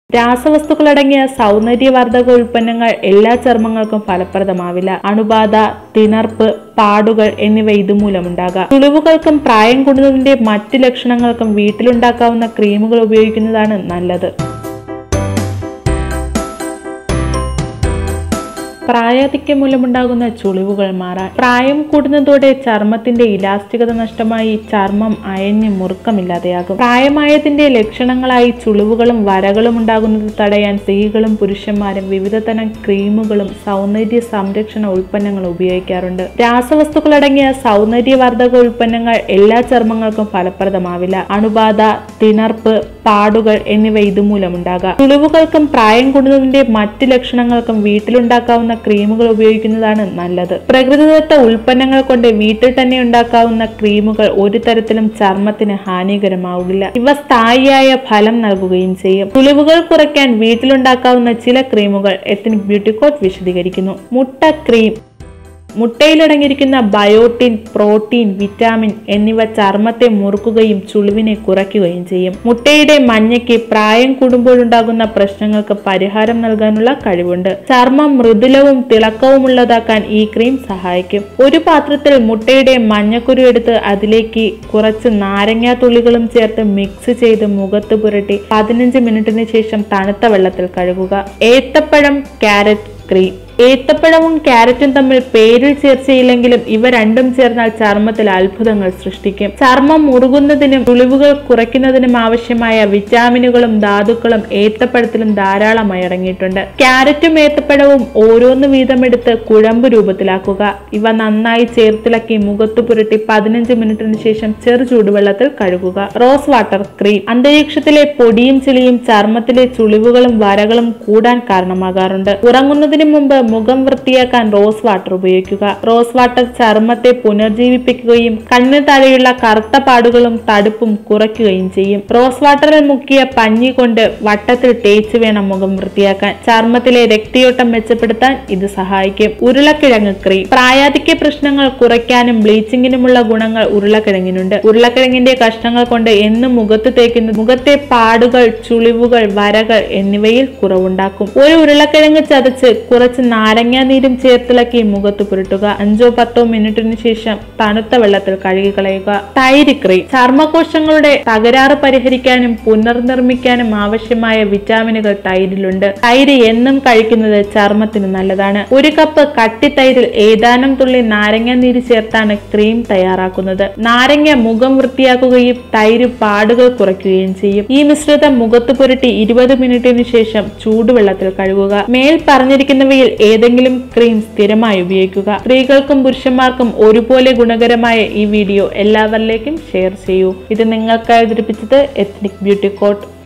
രാസവസ്തുക്കളടങ്ങിയ സൗന്ദര്യവർദ്ധക ഉൽപ്പന്നങ്ങൾ എല്ലാ ചർമ്മങ്ങൾക്കും ഫലപ്രദമാവില്ല അണുബാധ തിണർപ്പ് പാടുകൾ എന്നിവ ഇതുമൂലമുണ്ടാകാം ചുളിവുകൾക്കും പ്രായം കൂടുന്നതിന്റെ മറ്റ് ലക്ഷണങ്ങൾക്കും വീട്ടിലുണ്ടാക്കാവുന്ന ക്രീമുകൾ ഉപയോഗിക്കുന്നതാണ് നല്ലത് പ്രായാധിക്യം മൂലമുണ്ടാകുന്ന ചുളിവുകൾ മാറാൻ പ്രായം കൂടുന്നതോടെ ചർമ്മത്തിന്റെ ഇലാസ്റ്റികത നഷ്ടമായി ചർമ്മം അയഞ്ഞ് മുറുക്കമില്ലാതെയാകും പ്രായമായതിന്റെ ലക്ഷണങ്ങളായി ചുളിവുകളും വരകളും ഉണ്ടാകുന്നത് തടയാൻ സ്ത്രീകളും പുരുഷന്മാരും വിവിധ തരം ക്രീമുകളും സൗന്ദര്യ സംരക്ഷണ ഉൽപ്പന്നങ്ങളും ഉപയോഗിക്കാറുണ്ട് രാസവസ്തുക്കളടങ്ങിയ സൗന്ദര്യവർദ്ധക ഉൽപ്പന്നങ്ങൾ എല്ലാ ചർമ്മങ്ങൾക്കും ഫലപ്രദമാവില്ല അണുബാധ തിണർപ്പ് പാടുകൾ എന്നിവ ഇതുമൂലമുണ്ടാകാം ചുളിവുകൾക്കും പ്രായം കൂടുന്നതിന്റെ മറ്റ് ലക്ഷണങ്ങൾക്കും വീട്ടിലുണ്ടാക്കാവുന്ന ക്രീമുകൾ ഉപയോഗിക്കുന്നതാണ് നല്ലത് പ്രകൃതിദത്ത ഉൽപ്പന്നങ്ങൾ കൊണ്ട് വീട്ടിൽ തന്നെ ഉണ്ടാക്കാവുന്ന ക്രീമുകൾ ഒരു തരത്തിലും ചർമ്മത്തിന് ഹാനികരമാവില്ല ഇവ സ്ഥായിയായ ഫലം നൽകുകയും ചെയ്യും ചുളിവുകൾ കുറയ്ക്കാൻ വീട്ടിലുണ്ടാക്കാവുന്ന ചില ക്രീമുകൾ എത്തനിക് ബ്യൂട്ടി കോട്ട് വിശദീകരിക്കുന്നു മുട്ട ക്രീം മുട്ടയിലടങ്ങിയിരിക്കുന്ന ബയോട്ടിൻ പ്രോട്ടീൻ വിറ്റാമിൻ എന്നിവ ചർമ്മത്തെ മുറുക്കുകയും ചുളിവിനെ കുറയ്ക്കുകയും ചെയ്യും മുട്ടയുടെ മഞ്ഞയ്ക്ക് പ്രായം കൂടുമ്പോഴുണ്ടാകുന്ന പ്രശ്നങ്ങൾക്ക് പരിഹാരം നൽകാനുള്ള കഴിവുണ്ട് ചർമ്മം മൃദുലവും തിളക്കവുമുള്ളതാക്കാൻ ഈ ക്രീം സഹായിക്കും ഒരു പാത്രത്തിൽ മുട്ടയുടെ മഞ്ഞക്കുരു എടുത്ത് അതിലേക്ക് കുറച്ച് നാരങ്ങാ തുള്ളികളും ചേർത്ത് മിക്സ് ചെയ്ത് മുഖത്ത് പുരട്ടി പതിനഞ്ച് മിനിറ്റിന് ശേഷം തണുത്ത വെള്ളത്തിൽ കഴുകുക ഏത്തപ്പഴം ക്യാരറ്റ് ക്രീം ഏത്തപ്പഴവും ക്യാരറ്റും തമ്മിൽ പേരിൽ ചേർച്ചയില്ലെങ്കിലും ഇവ രണ്ടും ചേർന്നാൽ ചർമ്മത്തിൽ അത്ഭുതങ്ങൾ സൃഷ്ടിക്കും ചർമ്മം മുറുകുന്നതിനും ചുളിവുകൾ കുറയ്ക്കുന്നതിനും ആവശ്യമായ വിറ്റാമിനുകളും ധാതുക്കളും ഏത്തപ്പഴത്തിലും ധാരാളമായി അടങ്ങിയിട്ടുണ്ട് ക്യാരറ്റും ഏത്തപ്പഴവും ഓരോന്ന് വീതമെടുത്ത് കുഴമ്പ് രൂപത്തിലാക്കുക ഇവ നന്നായി ചേർത്തിളക്കി മുഖത്ത് പുരട്ടി പതിനഞ്ച് മിനിറ്റിന് ശേഷം ചെറു ചൂടുവെള്ളത്തിൽ കഴുകുക റോസ് വാട്ടർ ക്രീം അന്തരീക്ഷത്തിലെ പൊടിയും ചെളിയും ചർമ്മത്തിലെ ചുളിവുകളും വരകളും കൂടാൻ കാരണമാകാറുണ്ട് ഉറങ്ങുന്നതിന് മുമ്പ് മുഖം വൃത്തിയാക്കാൻ റോസ് വാട്ടർ ഉപയോഗിക്കുക റോസ് വാട്ടർ ചർമ്മത്തെ പുനർജീവിപ്പിക്കുകയും കണ്ണിന് താഴെയുള്ള കറുത്ത പാടുകളും തടുപ്പും കുറയ്ക്കുകയും ചെയ്യും റോസ് വാട്ടറിൽ മുക്കിയ പഞ്ഞി കൊണ്ട് വട്ടത്തിൽ തേച്ച് വേണം മുഖം വൃത്തിയാക്കാൻ ചർമ്മത്തിലെ രക്തയോട്ടം മെച്ചപ്പെടുത്താൻ ഇത് സഹായിക്കും ഉരുളക്കിഴങ്ങ് ക്രീം പ്രായാധിക്യ പ്രശ്നങ്ങൾ കുറയ്ക്കാനും ബ്ലീച്ചിങ്ങിനുമുള്ള ഗുണങ്ങൾ ഉരുളക്കിഴങ്ങിനുണ്ട് ഉരുളക്കിഴങ്ങിന്റെ കഷ്ണങ്ങൾ കൊണ്ട് എന്നും മുഖത്ത് തേക്കുന്നത് മുഖത്തെ പാടുകൾ ചുളിവുകൾ വരകൾ എന്നിവയിൽ കുറവുണ്ടാക്കും ഒരു ഉരുളക്കിഴങ്ങ് ചതച്ച് കുറച്ച് നാരങ്ങാ നീരും ചേർത്തിളക്കി മുഖത്ത് പുരട്ടുക അഞ്ചോ പത്തോ മിനിറ്റിന് ശേഷം തണുത്ത വെള്ളത്തിൽ കഴുകി കളയുക തൈര് ക്രീം ചർമ്മകോശങ്ങളുടെ തകരാറ് പരിഹരിക്കാനും പുനർനിർമ്മിക്കാനും ആവശ്യമായ വിറ്റാമിനുകൾ തൈരിലുണ്ട് തൈര് എന്നും കഴിക്കുന്നത് ചർമ്മത്തിന് നല്ലതാണ് ഒരു കപ്പ് കട്ടിത്തൈരിൽ ഏതാനും തുള്ളി നാരങ്ങ നീര് ചേർത്താണ് ക്രീം തയ്യാറാക്കുന്നത് നാരങ്ങ മുഖം വൃത്തിയാക്കുകയും തൈര് പാടുകൾ കുറയ്ക്കുകയും ചെയ്യും ഈ മിശ്രിതം മുഖത്ത് പുരട്ടി ഇരുപത് മിനിറ്റിന് ശേഷം ചൂടുവെള്ളത്തിൽ കഴുകുക മേൽ പറഞ്ഞിരിക്കുന്നവയിൽ ഏതെങ്കിലും ക്രീം സ്ഥിരമായി ഉപയോഗിക്കുക സ്ത്രീകൾക്കും പുരുഷന്മാർക്കും ഒരുപോലെ ഗുണകരമായ ഈ വീഡിയോ എല്ലാവരിലേക്കും ഷെയർ ചെയ്യൂ ഇത് നിങ്ങൾക്കായി അവതരിപ്പിച്ചത് എത്നിക് ബ്യൂട്ടി കോട്ട്